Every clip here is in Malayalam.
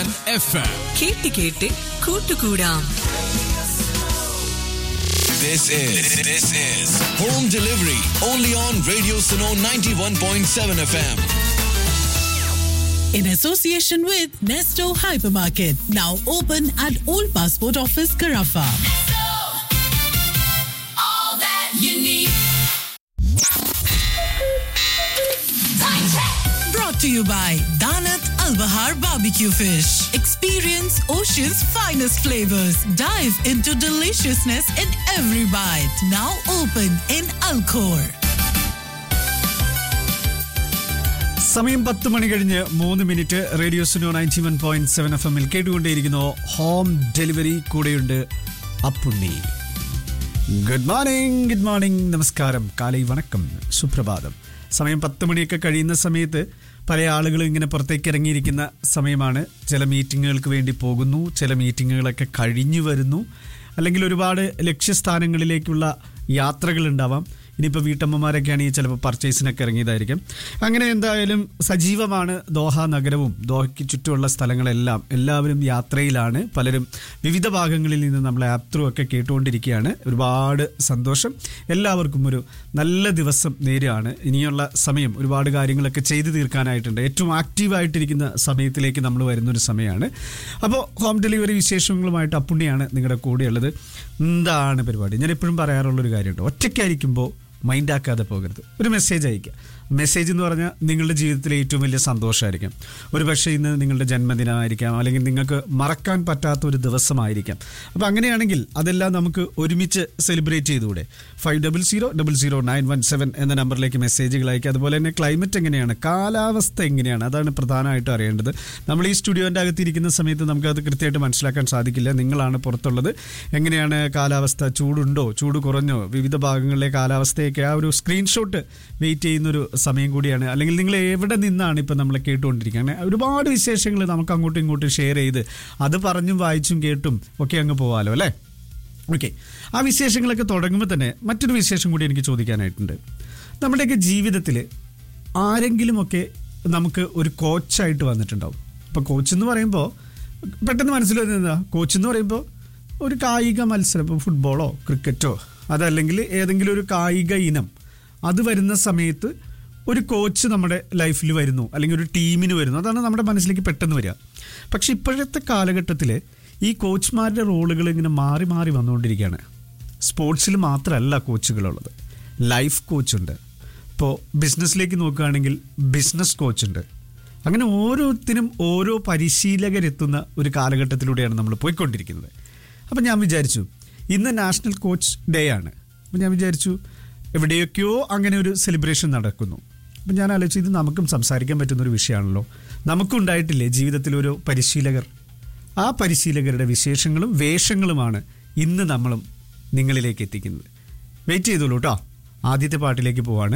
ആൻഡ് എഫ് എം കേട്ട് കേട്ട് കൂട്ടുകൂടാം This is this is home delivery only on Radio Suno 91.7 FM. in association with Nesto Hypermarket, now open at Old Passport Office, Carafa. Brought to you by Danat Al Bahar Barbecue Fish. Experience ocean's finest flavors. Dive into deliciousness in every bite. Now open in Alcor. സമയം പത്ത് മണി കഴിഞ്ഞ് മൂന്ന് minute radio Suno ninety one point seven F എമ്മിൽ കേട്ടുകൊണ്ടേയിരിക്കുന്നു ഹോം ഡെലിവറി കൂടെയുണ്ട് Appunni good morning good morning നമസ്കാരം കാലൈ വണക്കം സുപ്രഭാതം സമയം പത്ത് മണിയൊക്കെ കഴിയുന്ന സമയത്ത് പല ആളുകളും ഇങ്ങനെ പുറത്തേക്ക് ഇറങ്ങിയിരിക്കുന്ന സമയമാണ് ചില മീറ്റിങ്ങുകൾക്ക് വേണ്ടി പോകുന്നു ചില മീറ്റിങ്ങുകളൊക്കെ കഴിഞ്ഞു വരുന്നു അല്ലെങ്കിൽ ഒരുപാട് ലക്ഷ്യസ്ഥാനങ്ങളിലേക്കുള്ള യാത്രകൾ ഉണ്ടാവാം ഇനിയിപ്പോൾ വീട്ടമ്മമാരൊക്കെ ആണെങ്കിൽ ചിലപ്പോൾ പർച്ചേസിനൊക്കെ ഇറങ്ങിയതായിരിക്കും അങ്ങനെ എന്തായാലും സജീവമാണ് ദോഹ നഗരവും ദോഹയ്ക്ക് ചുറ്റുമുള്ള സ്ഥലങ്ങളെല്ലാം എല്ലാവരും യാത്രയിലാണ് പലരും വിവിധ ഭാഗങ്ങളിൽ നിന്ന് നമ്മളെ ആപ്പ് ത്രൂ ഒക്കെ കേട്ടുകൊണ്ടിരിക്കുകയാണ് ഒരുപാട് സന്തോഷം എല്ലാവർക്കും ഒരു നല്ല ദിവസം നേരെയാണ് ഇനിയുള്ള സമയം ഒരുപാട് കാര്യങ്ങളൊക്കെ ചെയ്തു തീർക്കാനായിട്ടുണ്ട് ഏറ്റവും ആക്റ്റീവായിട്ടിരിക്കുന്ന സമയത്തിലേക്ക് നമ്മൾ വരുന്നൊരു സമയമാണ് അപ്പോൾ ഹോം ഡെലിവറി വിശേഷങ്ങളുമായിട്ട് അപ്പുണ്ണിയാണ് നിങ്ങളുടെ കൂടെയുള്ളത് എന്താണ് പരിപാടി ഞാൻ എപ്പോഴും പറയാറുള്ളൊരു കാര്യമുണ്ട് ഒറ്റയ്ക്കായിരിക്കുമ്പോൾ മൈൻഡ് ആക്കാതെ പോകരുത് ഒരു മെസ്സേജ് അയക്കുക മെസ്സേജ് എന്ന് പറഞ്ഞാൽ നിങ്ങളുടെ ജീവിതത്തിലെ ഏറ്റവും വലിയ സന്തോഷമായിരിക്കും ഒരു പക്ഷേ ഇന്ന് നിങ്ങളുടെ ജന്മദിനമായിരിക്കാം അല്ലെങ്കിൽ നിങ്ങൾക്ക് മറക്കാൻ പറ്റാത്ത ഒരു ദിവസമായിരിക്കാം അപ്പോൾ അങ്ങനെയാണെങ്കിൽ അതെല്ലാം നമുക്ക് ഒരുമിച്ച് സെലിബ്രേറ്റ് ചെയ്തുകൂടെ five double zero double zero nine one seven എന്ന നമ്പറിലേക്ക് മെസ്സേജുകൾ അയക്കുക അതുപോലെ തന്നെ ക്ലൈമറ്റ് എങ്ങനെയാണ് കാലാവസ്ഥ എങ്ങനെയാണ് അതാണ് പ്രധാനമായിട്ടും അറിയേണ്ടത് നമ്മൾ ഈ സ്റ്റുഡിയോൻ്റെ അകത്തിരിക്കുന്ന സമയത്ത് നമുക്കത് കൃത്യമായിട്ട് മനസ്സിലാക്കാൻ സാധിക്കില്ല നിങ്ങളാണ് പുറത്തുള്ളത് എങ്ങനെയാണ് കാലാവസ്ഥ ചൂടുണ്ടോ ചൂട് കുറഞ്ഞോ വിവിധ ഭാഗങ്ങളിലെ കാലാവസ്ഥയൊക്കെ ആ ഒരു സ്ക്രീൻഷോട്ട് വെയിറ്റ് ചെയ്യുന്നൊരു സമയം കൂടിയാണ് അല്ലെങ്കിൽ നിങ്ങൾ എവിടെ നിന്നാണ് ഇപ്പം നമ്മളെ കേട്ടുകൊണ്ടിരിക്കുന്നത് അങ്ങനെ ഒരുപാട് വിശേഷങ്ങൾ നമുക്ക് അങ്ങോട്ടും ഇങ്ങോട്ടും ഷെയർ ചെയ്ത് അത് പറഞ്ഞും വായിച്ചും കേട്ടും ഒക്കെ അങ്ങ് പോവാലോ അല്ലേ ഓക്കെ ആ വിശേഷങ്ങളൊക്കെ തുടങ്ങുമ്പോൾ തന്നെ മറ്റൊരു വിശേഷം കൂടി എനിക്ക് ചോദിക്കാനായിട്ടുണ്ട് നമ്മുടെയൊക്കെ ജീവിതത്തിൽ ആരെങ്കിലുമൊക്കെ നമുക്ക് ഒരു കോച്ചായിട്ട് വന്നിട്ടുണ്ടാവും ഇപ്പോൾ കോച്ച് എന്ന് പറയുമ്പോൾ പെട്ടെന്ന് മനസ്സിൽ വരുന്നത് എന്താ കോച്ച് എന്ന് പറയുമ്പോൾ ഒരു കായിക മത്സരം ഇപ്പോൾ ഫുട്ബോളോ ക്രിക്കറ്റോ അതല്ലെങ്കിൽ ഏതെങ്കിലും ഒരു കായിക ഇനം അത് വരുന്ന സമയത്ത് ഒരു കോച്ച് നമ്മുടെ ലൈഫിൽ വരുന്നു അല്ലെങ്കിൽ ഒരു ടീമിന് വരുന്നു അതാണ് നമ്മുടെ മനസ്സിലേക്ക് പെട്ടെന്ന് വരിക പക്ഷെ ഇപ്പോഴത്തെ കാലഘട്ടത്തിൽ ഈ കോച്ച്മാരുടെ റോളുകൾ ഇങ്ങനെ മാറി മാറി വന്നുകൊണ്ടിരിക്കുകയാണ് സ്പോർട്സിൽ മാത്രമല്ല കോച്ചുകളുള്ളത് ലൈഫ് കോച്ചുണ്ട് ഇപ്പോൾ ബിസിനസ്സിലേക്ക് നോക്കുകയാണെങ്കിൽ ബിസിനസ് കോച്ചുണ്ട് അങ്ങനെ ഓരോരുത്തരും ഓരോ പരിശീലകരെത്തുന്ന ഒരു കാലഘട്ടത്തിലൂടെയാണ് നമ്മൾ പോയിക്കൊണ്ടിരിക്കുന്നത് അപ്പം ഞാൻ വിചാരിച്ചു ഇന്ന് നാഷണൽ കോച്ച് ഡേ ആണ് അപ്പം ഞാൻ വിചാരിച്ചു എവിടെയൊക്കെയോ അങ്ങനെ ഒരു സെലിബ്രേഷൻ നടക്കുന്നു അപ്പം ഞാൻ ആലോചിച്ചു ഇത് നമുക്കും സംസാരിക്കാൻ പറ്റുന്ന ഒരു വിഷയമാണല്ലോ നമുക്കും ഉണ്ടായിട്ടില്ലേ ജീവിതത്തിൽ ഒരു പരിശീലകർ ആ പരിശീലകരുടെ വിശേഷങ്ങളും വേഷങ്ങളുമാണ് ഇന്ന് നമ്മളും നിങ്ങളിലേക്ക് എത്തിക്കുന്നത് വെയിറ്റ് ചെയ്തോളൂ കേട്ടോ ആദ്യത്തെ പാട്ടിലേക്ക് പോവാണ്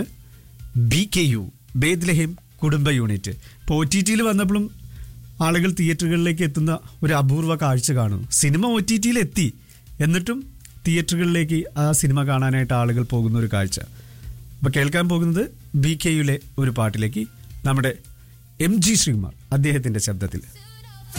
ബി കെ യു ബേദ്ലഹേം കുടുംബ യൂണിറ്റ് ഇപ്പോൾ ഒ ടി ടിയിൽ വന്നപ്പോഴും ആളുകൾ തിയേറ്ററുകളിലേക്ക് എത്തുന്ന ഒരു അപൂർവ കാഴ്ച കാണുന്നു സിനിമ ഒ ടി ടിയിൽ എത്തി എന്നിട്ടും തിയേറ്ററുകളിലേക്ക് ആ സിനിമ കാണാനായിട്ട് ആളുകൾ പോകുന്ന ഒരു കാഴ്ച അപ്പോൾ കേൾക്കാൻ പോകുന്നത് ബി കെ യുലെ ഒരു പാട്ടിലേക്ക് നമ്മുടെ എം ജി ശ്രീകുമാർ അദ്ദേഹത്തിൻ്റെ ശബ്ദത്തിൽ